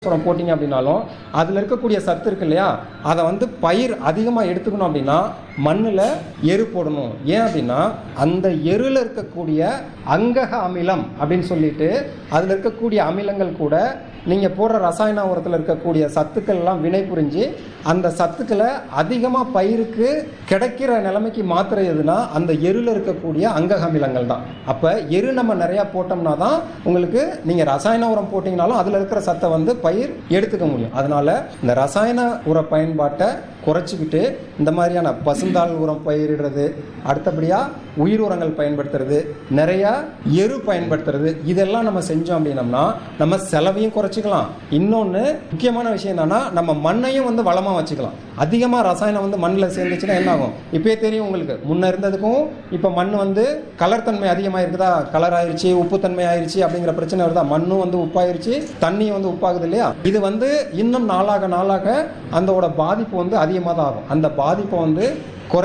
உரம் போட்டிங்க அப்படின்னாலும் அதில் இருக்கக்கூடிய சத்து இருக்கு இல்லையா அதை வந்து பயிர் அதிகமாக எடுத்துக்கணும் அப்படின்னா மண்ணில் எரு போடணும் ஏன் அப்படின்னா அந்த எருல இருக்கக்கூடிய அங்கக அமிலம் அப்படின்னு சொல்லிட்டு அதில் இருக்கக்கூடிய அமிலங்கள் கூட நீங்கள் போடுற ரசாயன உரத்தில் இருக்கக்கூடிய சத்துக்கள் எல்லாம் வினை புரிஞ்சு அந்த சத்துக்களை அதிகமாக பயிருக்கு கிடைக்கிற நிலைமைக்கு மாத்துற எதுனா அந்த எருல இருக்கக்கூடிய அங்கக அமிலங்கள் தான் அப்போ எரு நம்ம நிறையா போட்டோம்னா தான் உங்களுக்கு நீங்கள் ரசாயன உரம் போட்டிங்கனாலும் அதில் இருக்கிற சத்தை வந்து பயிர் எடுத்துக்க முடியும் அதனால இந்த ரசாயன உர பயன்பாட்டை குறைச்சிக்கிட்டு இந்த மாதிரியான பசுந்தாள் உரம் பயிரிடுறது அடுத்தபடியாக உயிர் உரங்கள் பயன்படுத்துறது நிறையா எரு பயன்படுத்துறது இதெல்லாம் நம்ம செஞ்சோம் அப்படின்னம்னா நம்ம செலவையும் குறைச்சிக்கலாம் இன்னொன்று முக்கியமான விஷயம் என்னன்னா நம்ம மண்ணையும் வந்து வளமாக வச்சுக்கலாம் அதிகமாக ரசாயனம் வந்து மண்ணில் சேர்ந்துச்சுன்னா என்ன ஆகும் இப்பயே தெரியும் உங்களுக்கு முன்ன இருந்ததுக்கும் இப்போ மண் வந்து கலர் தன்மை அதிகமாக இருக்குதா கலர் ஆயிருச்சு உப்புத்தன்மை ஆயிருச்சு அப்படிங்கிற பிரச்சனை வருதா மண்ணும் வந்து உப்பாயிருச்சு தண்ணியும் வந்து உப்பாகுது இல்லையா இது வந்து இன்னும் நாளாக நாளாக அதோட பாதிப்பு வந்து அதிகமாக தான் ஆகும் அந்த பாதிப்பை வந்து